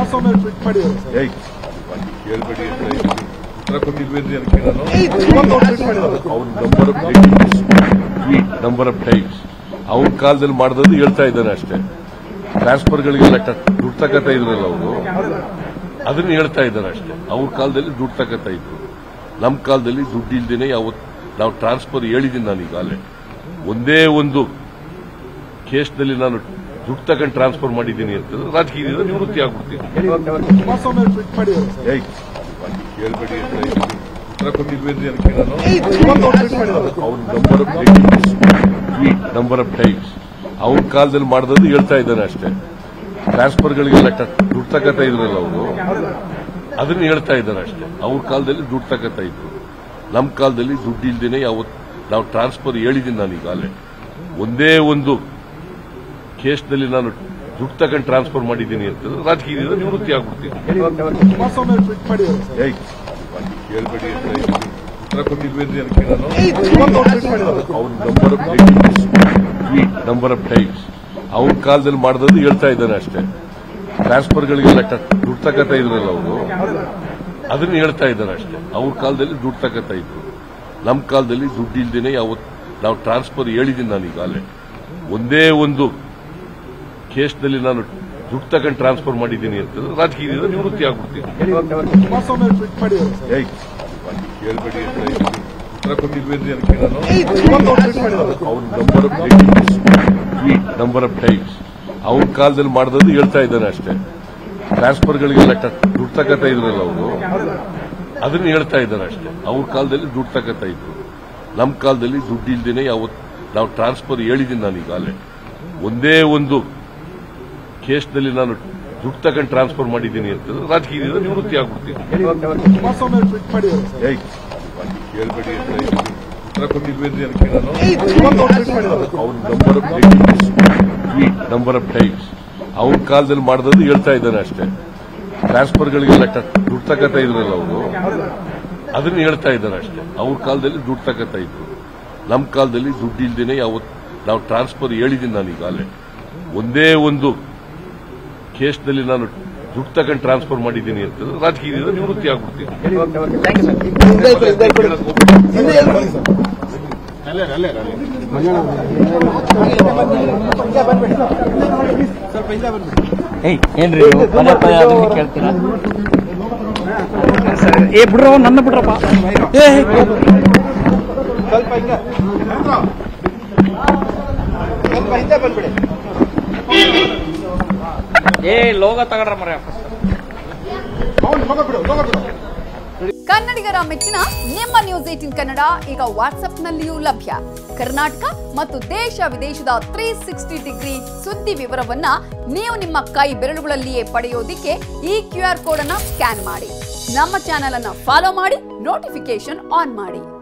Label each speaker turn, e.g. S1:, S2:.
S1: ಕುಮಾರಸ್ವಾಮಿ ಅವರು ಟ್ವೀಟ್ ಮಾಡಿದ್ದಾರೆ ಸರ್
S2: ಏಯ್ ಅಲ್ಲಿ ಕೇಳ್ಬೇಡಿ ಅಂತ ಹೇಳಿದ್ರು. ಉತ್ತರ ಕೊಟ್ಟಿದ್ವಿ ಅಂತ ಏನಕ್ಕೆ ನಾನು
S1: ಶಿವಮೊಗ್ಗ ಅವರು ಟ್ವೀಟ್ ಮಾಡಿದ್ದಾರೆ
S2: ಅವ್ನ number of tweet number of times ಅವ್ನ ಕಾಲದಲ್ಲಿ ಮಾಡಿದ್ರು ಹೇಳ್ತಾ ಇದ್ದಾನೆ ಅಷ್ಟೇ ಟ್ರಾನ್ಸ್ಫರ್ಗಳಿಗೆಲ್ಲ ಟ- ದುಡ್ಡು ತಗೋತಾ ಇದ್ರಲ್ಲ ಅವರು ಅದನ್ನ ಹೇಳ್ತಾ ಇದ್ದಾರೆ ಅಷ್ಟೇ ಅವ್ರ ಕಾಲದಲ್ಲಿ ದುಡ್ಡು ತಗೋತಾ ಇದ್ರು ನಮ್ಮ ಕಾಲದಲ್ಲಿ ದುಡ್ಡು ಇಲ್ದೇನೆ ಯಾವತ್ತು ನಾವು ಟ್ರಾನ್ಸ್ಫರ್ ಹೇಳಿದ್ದೀನಿ ನಾನು ಈಗಾಗಲೇ ಒಂದೇ ಒಂದು ಕೇಸ್ನಲ್ಲಿ ನಾನು ದುಡ್ಡು ತಗೊಂಡು ಟ್ರಾನ್ಸ್ಫರ್ ಮಾಡಿದ್ದೀನಿ ಅಂತಂದ್ರೆ ರಾಜಕೀಯದಿಂದ ನಿವೃತ್ತಿ ಆಗ್ಬಿಡ್ತೀನಿ
S1: ಕುಮಾರಸ್ವಾಮಿ ಅವರು ಟ್ವೀಟ್ ಮಾಡಿದ್ದಾರೆ ಸರ್
S2: ಏಯ್ ಅಲ್ಲಿ ಕೇಳ್ಬೇಡಿ ಅಂತ ಹೇಳಿದ್ರು. ಉತ್ತರ ಕೊಟ್ಟಿದ್ವಿ ಅಂತ ಏನಕ್ಕೆ ನಾನು
S1: ಶಿವಮೊಗ್ಗ ಅವರು ಟ್ವೀಟ್ ಮಾಡಿದ್ದಾರೆ
S2: ಅವ್ನ number of tweet number of times ಅವ್ನ ಕಾಲದಲ್ಲಿ ಮಾಡಿದ್ರು ಹೇಳ್ತಾ ಇದ್ದಾನೆ ಅಷ್ಟೇ ಟ್ರಾನ್ಸ್ಫರ್ಗಳಿಗೆಲ್ಲ ಟ- ದುಡ್ಡು ತಗೋತಾ ಇದ್ರಲ್ಲ ಅವರು ಅದನ್ನ ಹೇಳ್ತಾ ಇದ್ದಾರೆ ಅಷ್ಟೇ ಅವ್ರ ಕಾಲದಲ್ಲಿ ದುಡ್ಡು ತಗೋತಾ ಇದ್ರು ನಮ್ಮ ಕಾಲದಲ್ಲಿ ದುಡ್ಡು ಇಲ್ದೇನೆ ಯಾವತ್ತು ನಾವು ಟ್ರಾನ್ಸ್ಫರ್ ಹೇಳಿದ್ದೀನಿ ನಾನು ಈಗಾಗಲೇ ಒಂದೇ ಒಂದು ಕೇಸ್ನಲ್ಲಿ ನಾನು ದುಡ್ಡು ತಗೊಂಡು ಟ್ರಾನ್ಸ್ಫರ್ ಮಾಡಿದ್ದೀನಿ ಅಂತಂದ್ರೆ ರಾಜಕೀಯದಿಂದ ನಿವೃತ್ತಿ ಆಗ್ಬಿಡ್ತೀನಿ
S1: ಕುಮಾರಸ್ವಾಮಿ ಅವರು ಟ್ವೀಟ್ ಮಾಡಿದ್ದಾರೆ ಸರ್
S2: ಏಯ್ ಅಲ್ಲಿ ಕೇಳ್ಬೇಡಿ ಅಂತ ಹೇಳಿದ್ರು. ಉತ್ತರ ಕೊಟ್ಟಿದ್ವಿ ಅಂತ ಏನಕ್ಕೆ ನಾನು
S1: ಶಿವಮೊಗ್ಗ ಅವರು ಟ್ವೀಟ್ ಮಾಡಿದ್ದಾರೆ
S2: ಅವ್ನ number of tweet number of times ಅವ್ನ ಕಾಲದಲ್ಲಿ ಮಾಡಿದ್ರು ಹೇಳ್ತಾ ಇದ್ದಾನೆ ಅಷ್ಟೇ ಟ್ರಾನ್ಸ್ಫರ್ಗಳಿಗೆಲ್ಲ ಟ- ದುಡ್ಡು ತಗೋತಾ ಇದ್ರಲ್ಲ ಅವರು ಅದನ್ನ ಹೇಳ್ತಾ ಇದ್ದಾರೆ ಅಷ್ಟೇ ಅವ್ರ ಕಾಲದಲ್ಲಿ ದುಡ್ಡು ತಗೋತಾ ಇದ್ರು ನಮ್ಮ ಕಾಲದಲ್ಲಿ ದುಡ್ಡು ಇಲ್ದೇನೆ ಯಾವತ್ತು ನಾವು ಟ್ರಾನ್ಸ್ಫರ್ ಹೇಳಿದ್ದೀನಿ ನಾನು ಈಗಾಗಲೇ ಒಂದೇ ಒಂದು ಕೇಸ್ನಲ್ಲಿ ನಾನು ದುಡ್ಡು ತಗೊಂಡು ಟ್ರಾನ್ಸ್ಫರ್ ಮಾಡಿದ್ದೀನಿ ಅಂತಂದ್ರೆ ರಾಜಕೀಯದಿಂದ ನಿವೃತ್ತಿ ಆಗ್ಬಿಡ್ತೀನಿ
S1: ಕುಮಾರಸ್ವಾಮಿ ಅವರು ಟ್ವೀಟ್ ಮಾಡಿದ್ದಾರೆ ಸರ್
S2: ಏಯ್ ಅಲ್ಲಿ ಕೇಳ್ಬೇಡಿ ಅಂತ ಹೇಳಿದ್ರು. ಉತ್ತರ ಕೊಟ್ಟಿದ್ವಿ ಅಂತ ಏನಕ್ಕೆ ನಾನು
S1: ಶಿವಮೊಗ್ಗ ಅವರು ಟ್ವೀಟ್ ಮಾಡಿದ್ದಾರೆ
S2: ಅವ್ನ number of tweet number of times ಅವ್ನ ಕಾಲದಲ್ಲಿ ಮಾಡಿದ್ರು ಹೇಳ್ತಾ ಇದ್ದಾನೆ ಅಷ್ಟೇ ಟ್ರಾನ್ಸ್ಫರ್ಗಳಿಗೆಲ್ಲ ಟ- ದುಡ್ಡು ತಗೋತಾ ಇದ್ರಲ್ಲ ಅವರು ಅದನ್ನ ಹೇಳ್ತಾ ಇದ್ದಾರೆ ಅಷ್ಟೇ ಅವ್ರ ಕಾಲದಲ್ಲಿ ದುಡ್ಡು ತಗೋತಾ ಇದ್ರು ನಮ್ಮ ಕಾಲದಲ್ಲಿ ದುಡ್ಡು ಇಲ್ದೇನೆ ಯಾವತ್ತು ನಾವು ಟ್ರಾನ್ಸ್ಫರ್ ಹೇಳಿದ್ದೀನಿ ನಾನು ಈಗಾಗಲೇ ಒಂದೇ ಒಂದು ಕೇಸ್ನಲ್ಲಿ ನಾನು ದುಡ್ಡು ತಗೊಂಡು ಟ್ರಾನ್ಸ್ಫರ್ ಮಾಡಿದ್ದೀನಿ ಅಂತಂದ್ರೆ ರಾಜಕೀಯದಿಂದ ನಿವೃತ್ತಿ ಆಗ್ಬಿಡ್ತೀನಿ
S1: ಕುಮಾರಸ್ವಾಮಿ ಅವರು ಟ್ವೀಟ್ ಮಾಡಿದ್ದಾರೆ ಸರ್
S2: ಏಯ್ ಅಲ್ಲಿ ಕೇಳ್ಬೇಡಿ ಅಂತ ಹೇಳಿದ್ರು. ಉತ್ತರ ಕೊಟ್ಟಿದ್ವಿ ಅಂತ ಏನಕ್ಕೆ ನಾನು
S1: ಶಿವಮೊಗ್ಗ ಅವರು ಟ್ವೀಟ್ ಮಾಡಿದ್ದಾರೆ
S2: ಅವ್ನ number of tweet number of times ಅವ್ನ ಕಾಲದಲ್ಲಿ ಮಾಡಿದ್ರು ಹೇಳ್ತಾ ಇದ್ದಾನೆ ಅಷ್ಟೇ ಟ್ರಾನ್ಸ್ಫರ್ಗಳಿಗೆಲ್ಲ ಟ- ದುಡ್ಡು ತಗೋತಾ ಇದ್ರಲ್ಲ ಅವರು ಅದನ್ನ ಹೇಳ್ತಾ ಇದ್ದಾರೆ ಅಷ್ಟೇ ಅವ್ರ ಕಾಲದಲ್ಲಿ ದುಡ್ಡು ತಗೋತಾ ಇದ್ರು ನಮ್ಮ ಕಾಲದಲ್ಲಿ ದುಡ್ಡು ಇಲ್ದೇನೆ ಯಾವತ್ತು ನಾವು ಟ್ರಾನ್ಸ್ಫರ್ ಹೇಳಿದ್ದೀನಿ ನಾನು ಈಗಾಗಲೇ ಒಂದೇ ಒಂದು ಕೇಸ್ನಲ್ಲಿ ನಾನು ದುಡ್ಡು ತಗೊಂಡು ಟ್ರಾನ್ಸ್ಫರ್ ಮಾಡಿದ್ದೀನಿ ಅಂತಂದ್ರೆ ರಾಜಕೀಯದಿಂದ ನಿವೃತ್ತಿ ಆಗ್ಬಿಡ್ತೀನಿ
S3: ಏಯ್ ಏನ್ರಿ ನೀವು ಪದೇ ಪದೇ ಅದನ್ನೇ ಕೇಳ್ತೀರಾ ಸರಿ ಏ ಬಿಡ್ರೋ ನನ್ನ ಬಿಡ್ರಪ್ಪ ಏ
S1: ಸ್ವಲ್ಪ ಹಿಂಗೆ ಸ್ವಲ್ಪ ಹಿಂದೆ ಬಂದ್ಬಿಡಿ
S3: ಏ ಲೋಗ ತಗಡ್ರ ಮರ
S1: ಅವ್ನು ಹೋಗ ಬಿಡು ಹೋಗ ಬಿಡು
S4: ಕನ್ನಡಿಗರ ಮೆಚ್ಚಿನ ನಿಮ್ಮ ನ್ಯೂಸ್ ಏಟಿನ್ ಕನ್ನಡ ಈಗ ವಾಟ್ಸ್ಆಪ್ನಲ್ಲಿಯೂ ಲಭ್ಯ ಕರ್ನಾಟಕ ಮತ್ತು ದೇಶ ವಿದೇಶದ ತ್ರೀ ಸಿಕ್ಸ್ಟಿ ಡಿಗ್ರಿ ಸುದ್ದಿ ವಿವರವನ್ನ ನೀವು ನಿಮ್ಮ ಕೈ ಬೆರಳುಗಳಲ್ಲಿಯೇ ಪಡೆಯೋದಿಕ್ಕೆ ಈ ಕ್ಯೂ ಆರ್ ಕೋಡ್ ಅನ್ನ ಸ್ಕ್ಯಾನ್ ಮಾಡಿ ನಮ್ಮ ಚಾನೆಲ್ ಅನ್ನ ಫಾಲೋ ಮಾಡಿ ನೋಟಿಫಿಕೇಶನ್ ಆನ್ ಮಾಡಿ